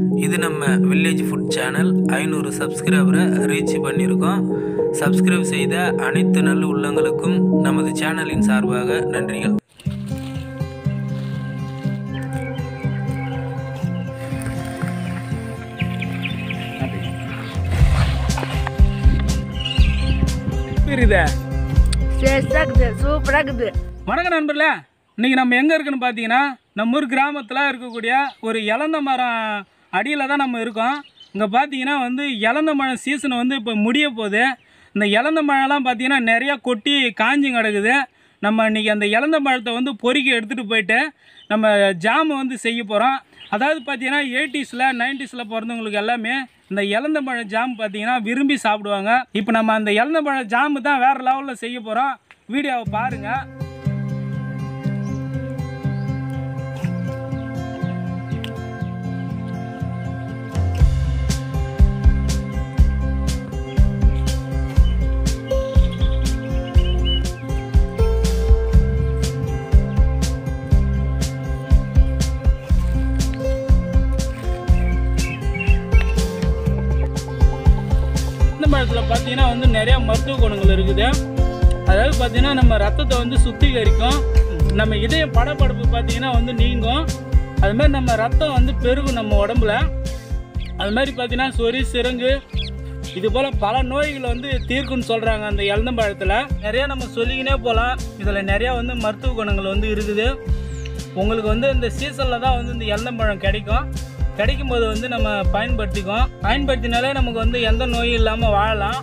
இது நம்ம village food channel ஐநூறு சப்ஸ்கிரைபரை ரீச் பண்ணியிருக்கோம் சப்ஸ்கிரைப் செய்த அனைத்து நல்ல உள்ளங்களுக்கும் நமது சேனலின் சார்பாக நன்றிகள் இருக்குதே டேஸ்டாக இருக்குது சூப்பராக இருக்குது வணக்கம் நண்பர்களே இன்னைக்கு நம்ம எங்கே இருக்குன்னு பார்த்தீங்கன்னா நம்ம ஊர் கிராமத்தில் இருக்கக்கூடிய ஒரு இலந்த மரம் அடியில் தான் நம்ம இருக்கோம் இங்கே பார்த்தீங்கன்னா வந்து இலந்த மழை சீசன் வந்து இப்போ முடிய போகுது இந்த இலந்த மழைலாம் பார்த்தீங்கன்னா நிறையா கொட்டி காஞ்சி கிடக்குது நம்ம இன்றைக்கி அந்த இலந்த பழத்தை வந்து பொறுக்கி எடுத்துகிட்டு போயிட்டு நம்ம ஜாமு வந்து செய்ய போகிறோம் அதாவது பார்த்தீங்கன்னா எயிட்டிஸில் நைன்டிஸில் பிறந்தவங்களுக்கு எல்லாமே இந்த இலந்த பழம் ஜாம் பார்த்தீங்கன்னா விரும்பி சாப்பிடுவாங்க இப்போ நம்ம அந்த இலந்த பழம் ஜாமு தான் வேறு லெவலில் செய்ய போகிறோம் வீடியோவை பாருங்கள் இந்த பழத்தில் பார்த்தீங்கன்னா வந்து நிறைய மருத்துவ குணங்கள் இருக்குது அதாவது பார்த்தீங்கன்னா நம்ம ரத்தத்தை வந்து சுத்திகரிக்கும் நம்ம இதய படபடப்பு பார்த்தீங்கன்னா வந்து நீங்கும் அது மாதிரி நம்ம ரத்தம் வந்து பெருகும் நம்ம உடம்புல அது மாதிரி பார்த்தீங்கன்னா சொறி சிரங்கு இது போல் பல நோய்களை வந்து தீர்க்கும்னு சொல்கிறாங்க அந்த இளந்தம்பழத்தில் நிறையா நம்ம சொல்லிக்கினே போகலாம் இதில் நிறையா வந்து மருத்துவ குணங்கள் வந்து இருக்குது உங்களுக்கு வந்து இந்த சீசனில் தான் வந்து இந்த இளந்தம்பழம் கிடைக்கும் கிடைக்கும் போது வந்து நம்ம பயன்படுத்திக்குவோம் பயன்படுத்தினாலே நமக்கு வந்து எந்த நோயும் இல்லாமல் வாழலாம்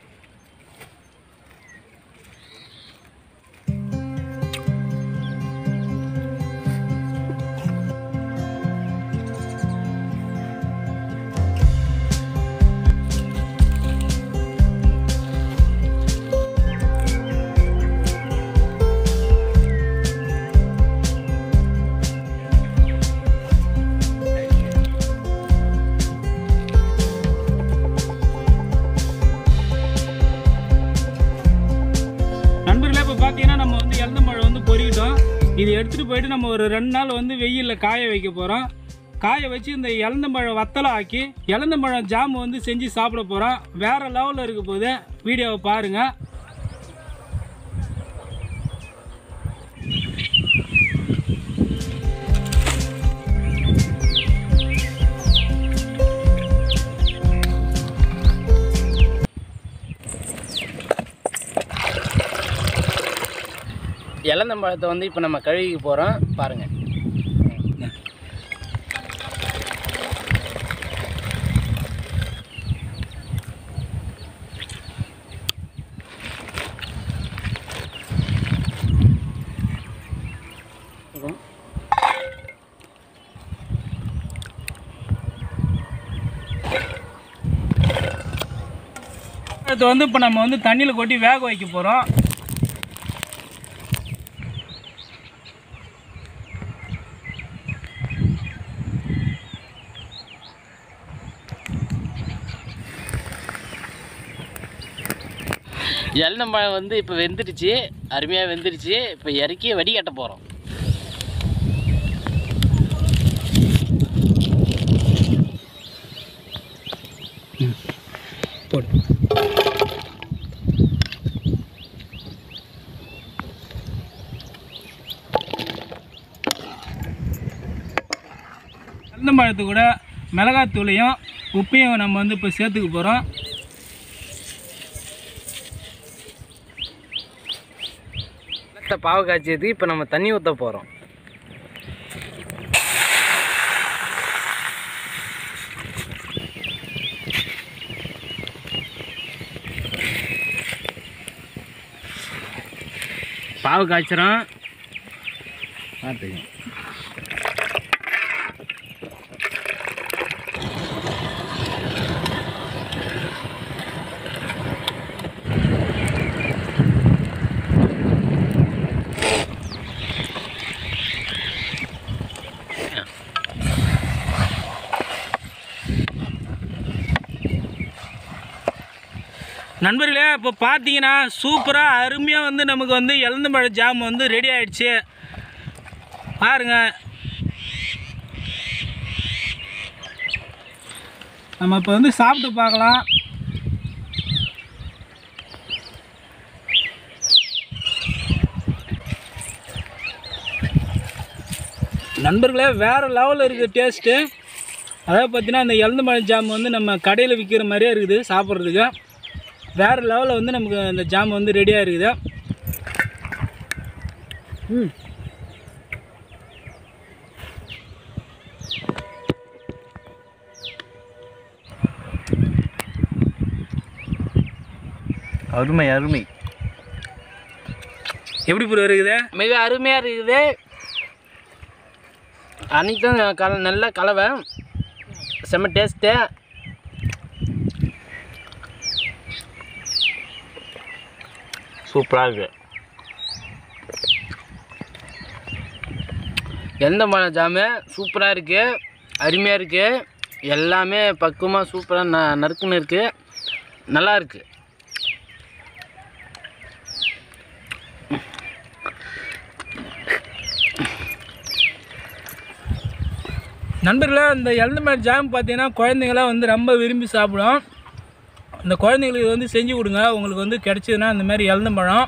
நண்பர்களே இப்போ பார்த்தீங்கன்னா நம்ம வந்து இளந்தம்பழம் வந்து பொறிக்கிட்டோம் இது எடுத்துகிட்டு போயிட்டு நம்ம ஒரு ரெண்டு நாள் வந்து வெயிலில் காய வைக்க போகிறோம் காய வச்சு இந்த இளந்தம்பழம் வத்தலை ஆக்கி இளந்தம்பழம் ஜாமு வந்து செஞ்சு சாப்பிட போகிறோம் வேறு லெவலில் இருக்க போது வீடியோவை பாருங்கள் இளந்தம்பழத்தை வந்து இப்போ நம்ம கழுவிக்க போகிறோம் பாருங்கள் இது வந்து இப்போ நம்ம வந்து தண்ணியில் கொட்டி வேக வைக்க போகிறோம் இளந்தம்பழம் வந்து இப்போ வெந்துடுச்சு அருமையாக வெந்துடுச்சு இப்போ இறக்கி வடிகட்ட போகிறோம் போடு பழத்து கூட மிளகாத்தூளையும் உப்பையும் நம்ம வந்து இப்போ சேர்த்துக்க போகிறோம் வெள்ளத்தை பாவு காய்ச்சதுக்கு இப்போ நம்ம தண்ணி ஊற்ற போகிறோம் பாவு காய்ச்சிரும் பார்த்துக்கோங்க நண்பர்களே இப்போ பார்த்தீங்கன்னா சூப்பராக அருமையாக வந்து நமக்கு வந்து இளந்தம்பழ ஜாம் வந்து ரெடி ஆயிடுச்சு பாருங்க நம்ம இப்போ வந்து சாப்பிட்டு பார்க்கலாம் நண்பர்களே வேறு லெவலில் இருக்குது டேஸ்ட்டு அதாவது பார்த்தீங்கன்னா இந்த எலுந்து மலை ஜாம் வந்து நம்ம கடையில் விற்கிற மாதிரியே இருக்குது சாப்பிட்றதுக்கு வேறு லெவலில் வந்து நமக்கு அந்த ஜாம் வந்து ரெடியாக இருக்குது ம் அருமை அருமை எப்படி ப்ரோ இருக்குது மிக அருமையாக இருக்குது அனைத்தும் கல நல்ல கலவை செம்ம டேஸ்ட்டு சூப்பராக இருக்கு எந்த மழை ஜாமு சூப்பராக இருக்குது அருமையாக இருக்குது எல்லாமே பக்குவமாக சூப்பராக ந நறுக்குன்னு இருக்குது நல்லா இருக்குது நண்பர்களே இந்த எலுந்தமேட் ஜாம் பார்த்தீங்கன்னா குழந்தைங்களாம் வந்து ரொம்ப விரும்பி சாப்பிடும் இந்த குழந்தைங்களுக்கு இது வந்து செஞ்சு கொடுங்க உங்களுக்கு வந்து கிடைச்சதுன்னா இந்த மாதிரி எலுந்தம்பழம்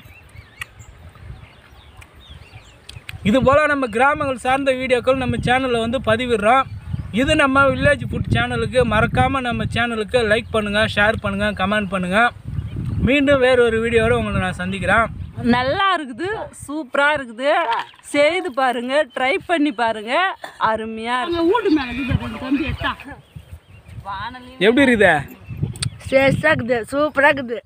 இது போல் நம்ம கிராமங்கள் சார்ந்த வீடியோக்கள் நம்ம சேனலில் வந்து பதிவிடுறோம் இது நம்ம வில்லேஜ் ஃபுட் சேனலுக்கு மறக்காமல் நம்ம சேனலுக்கு லைக் பண்ணுங்கள் ஷேர் பண்ணுங்கள் கமெண்ட் பண்ணுங்கள் மீண்டும் வேறு ஒரு வீடியோவோட உங்களை நான் சந்திக்கிறேன் நல்லா இருக்குது சூப்பரா இருக்குது செய்து பாருங்க ட்ரை பண்ணி பாருங்க அருமையா இருக்கு எப்படி இருக்குது சேஸா இருக்குது சூப்பரா இருக்குது